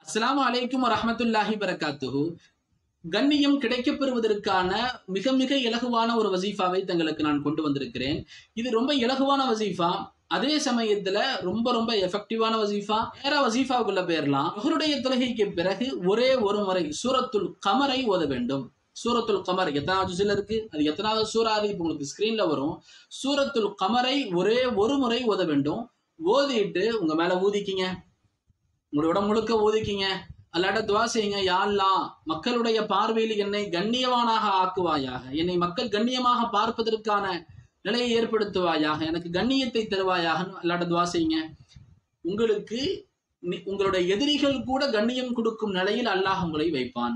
அஸ்ஸலாமு அலைக்கும் வரஹ்மத்துல்லாஹி வரகாத்துஹு கண்ணியம் கிடைக்கப் பெறுவதற்கான மிக மிக இலகுவான ஒரு வசீஃபாவை தங்களுக்கு நான் கொண்டு வந்திருக்கிறேன் இது ரொம்ப இலகுவான வசீஃபா அதே சமயத்துல ரொம்ப ரொம்ப எஃபெக்டிவான வசீஃபா நேரா வசீஃபாவுக்குள்ள போயிடலாம் அவருடைய தொழுகைக்கு பிறகு ஒரே ஒரு முறை சூரத்துல் கமரை ஓத வேண்டும் சூரத்துல் கமர் எத்தனாவது ஜுசில் இருக்கு அது எத்தனாவது சூறா அது இப்போ உங்களுக்கு ஸ்கிரீன்ல வரும் சூரத்துல் கமரை ஒரே ஒரு முறை ஓத வேண்டும் ஓதிட்டு உங்க மேல ஊதிக்கிங்க உங்களோட முழுக்க ஊதிக்கிங்க அல்லாட்ட துவா செய்யுங்க யாழ்லாம் மக்களுடைய பார்வையில் என்னை கண்ணியவானாக ஆக்குவாயாக என்னை மக்கள் கண்ணியமாக பார்ப்பதற்கான நிலையை ஏற்படுத்துவாயாக எனக்கு கண்ணியத்தை தருவாயாக அல்லாட்ட துவா செய்யுங்க உங்களுக்கு நி- உங்களுடைய எதிரிகள் கூட கண்ணியம் கொடுக்கும் நிலையில் அல்லாஹ் உங்களை வைப்பான்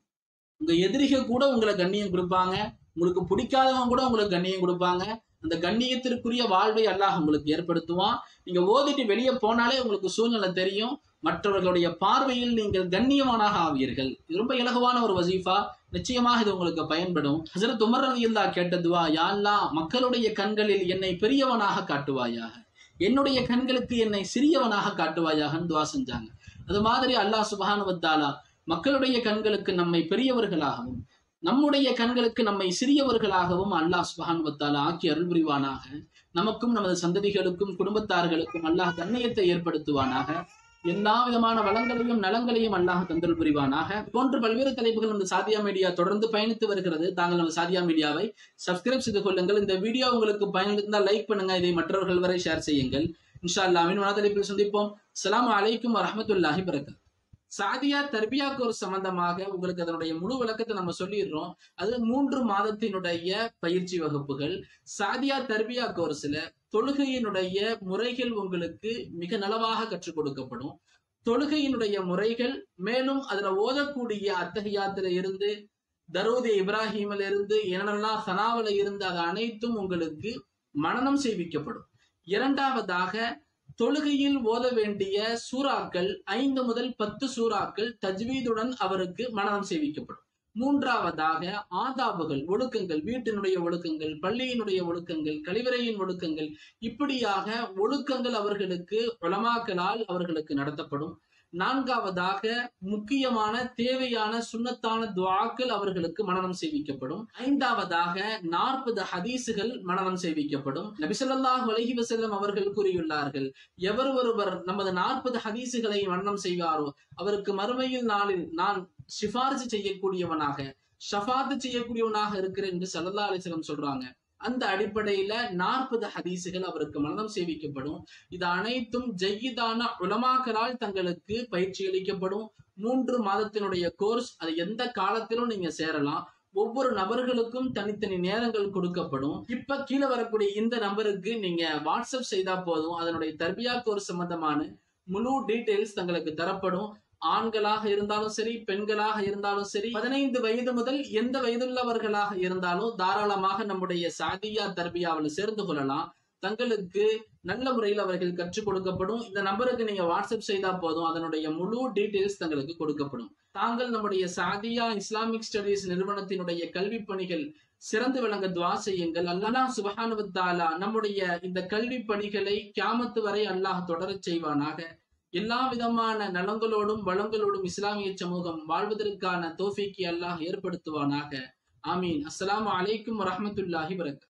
உங்க எதிரிகள் கூட உங்களை கண்ணியம் கொடுப்பாங்க உங்களுக்கு பிடிக்காதவங்க கூட உங்களுக்கு கண்ணியம் கொடுப்பாங்க அந்த கண்ணியத்திற்குரிய வாழ்வை அல்லாஹ் உங்களுக்கு ஏற்படுத்துவான் நீங்க ஓதிட்டு வெளியே போனாலே உங்களுக்கு சூழ்நிலை தெரியும் மற்றவர்களுடைய பார்வையில் நீங்கள் கண்ணியமானாக ஆவீர்கள் இது ரொம்ப இலகுவான ஒரு வசீஃபா நிச்சயமாக இது உங்களுக்கு பயன்படும் ஹசரத் உமர் ரலியல்லா கேட்டதுவா யாழ்லா மக்களுடைய கண்களில் என்னை பெரியவனாக காட்டுவாயாக என்னுடைய கண்களுக்கு என்னை சிறியவனாக காட்டுவாயாகன்னு துவா செஞ்சாங்க அது மாதிரி அல்லாஹ் சுபஹானுவத்தாலா மக்களுடைய கண்களுக்கு நம்மை பெரியவர்களாகவும் நம்முடைய கண்களுக்கு நம்மை சிறியவர்களாகவும் அல்லாஹ் சுபஹானுவத்தாலா ஆக்கி அருள் புரிவானாக நமக்கும் நமது சந்ததிகளுக்கும் குடும்பத்தார்களுக்கும் அல்லாஹ் கண்ணியத்தை ஏற்படுத்துவானாக எல்லா விதமான வளங்களையும் நலங்களையும் அல்லாஹ் தந்தல் புரிவானாக இது போன்று பல்வேறு தலைப்புகள் நமது சாதியா மீடியா தொடர்ந்து பயணித்து வருகிறது தாங்கள் நமது சாதியா மீடியாவை சப்ஸ்கிரைப் செய்து கொள்ளுங்கள் இந்த வீடியோ உங்களுக்கு பயனிருந்தால் லைக் பண்ணுங்க இதை மற்றவர்கள் வரை ஷேர் செய்யுங்கள் இன்ஷா அல்லாஹ் மீண்டும் தலைப்பில் சந்திப்போம் அஸ்ஸலாமு அலைக்கும் வரஹ்மத்துல்லாஹி வரகாத் சாதியா தர்பியா கோர்ஸ் சம்பந்தமாக உங்களுக்கு அதனுடைய முழு விளக்கத்தை நம்ம சொல்லிடுறோம் அது மூன்று மாதத்தினுடைய பயிற்சி வகுப்புகள் சாதியா தர்பியா கோர்ஸ்ல தொழுகையினுடைய முறைகள் உங்களுக்கு மிக நலவாக கற்றுக் கொடுக்கப்படும் தொழுகையினுடைய முறைகள் மேலும் அதுல ஓதக்கூடிய அத்தகையாத்துல இருந்து தரூதி இப்ராஹிமில் இருந்து என்னெல்லாம் சனாவில இருந்து அது அனைத்தும் உங்களுக்கு மனனம் செய்விக்கப்படும் இரண்டாவதாக தொழுகையில் ஓத வேண்டிய சூறாக்கள் ஐந்து முதல் பத்து சூறாக்கள் தஜ்வீதுடன் அவருக்கு மனனம் செய்விக்கப்படும் மூன்றாவதாக ஆதாபுகள் ஒழுக்கங்கள் வீட்டினுடைய ஒழுக்கங்கள் பள்ளியினுடைய ஒழுக்கங்கள் கழிவறையின் ஒழுக்கங்கள் இப்படியாக ஒழுக்கங்கள் அவர்களுக்கு உலமாக்களால் அவர்களுக்கு நடத்தப்படும் நான்காவதாக முக்கியமான தேவையான சுன்னத்தான துவாக்கள் அவர்களுக்கு மனனம் செய்விக்கப்படும் ஐந்தாவதாக நாற்பது ஹதீசுகள் மனனம் செய்விக்கப்படும் நபிசல்லாஹ் அலைஹி வஸல்லம் அவர்கள் கூறியுள்ளார்கள் எவர் ஒருவர் நமது நாற்பது ஹதீசுகளை மனனம் செய்வாரோ அவருக்கு மறுமையில் நாளில் நான் சிபாரிசு செய்யக்கூடியவனாக ஷஃபாத்து செய்யக்கூடியவனாக இருக்கிறேன் என்று சல்லல்லா அலிஸ்லம் சொல்றாங்க அந்த அடிப்படையில நாற்பது ஹதீசுகள் அவருக்கு மனனம் சேவிக்கப்படும் இது அனைத்தும் ஜெய்யிதான உலமாக்களால் தங்களுக்கு பயிற்சி அளிக்கப்படும் மூன்று மாதத்தினுடைய கோர்ஸ் அது எந்த காலத்திலும் நீங்க சேரலாம் ஒவ்வொரு நபர்களுக்கும் தனித்தனி நேரங்கள் கொடுக்கப்படும் இப்ப கீழே வரக்கூடிய இந்த நம்பருக்கு நீங்க வாட்ஸ்அப் செய்தா போதும் அதனுடைய தர்பியா கோர்ஸ் சம்பந்தமான முழு டீடைல்ஸ் தங்களுக்கு தரப்படும் ஆண்களாக இருந்தாலும் சரி பெண்களாக இருந்தாலும் சரி பதினைந்து வயது முதல் எந்த வயதுள்ளவர்களாக இருந்தாலும் தாராளமாக நம்முடைய சாதியா தர்பியாவில் சேர்ந்து கொள்ளலாம் தங்களுக்கு நல்ல முறையில் அவர்கள் கற்றுக் கொடுக்கப்படும் இந்த நம்பருக்கு நீங்க வாட்ஸ்அப் செய்தா போதும் அதனுடைய முழு டீடைல்ஸ் தங்களுக்கு கொடுக்கப்படும் தாங்கள் நம்முடைய சாதியா இஸ்லாமிக் ஸ்டடீஸ் நிறுவனத்தினுடைய கல்வி பணிகள் சிறந்து விளங்க துவா செய்யுங்கள் அல்லாஹ் சுபஹானுவத்தாலா நம்முடைய இந்த கல்வி பணிகளை கியாமத்து வரை அல்லாஹ் தொடரச் செய்வானாக எல்லா விதமான நலங்களோடும் வளங்களோடும் இஸ்லாமிய சமூகம் வாழ்வதற்கான தோஃபிக்கு அல்லாஹ் ஏற்படுத்துவானாக ஆமீன் அஸ்ஸலாமு அலைக்கும் வரஹ்மத்துல்லாஹி வரக்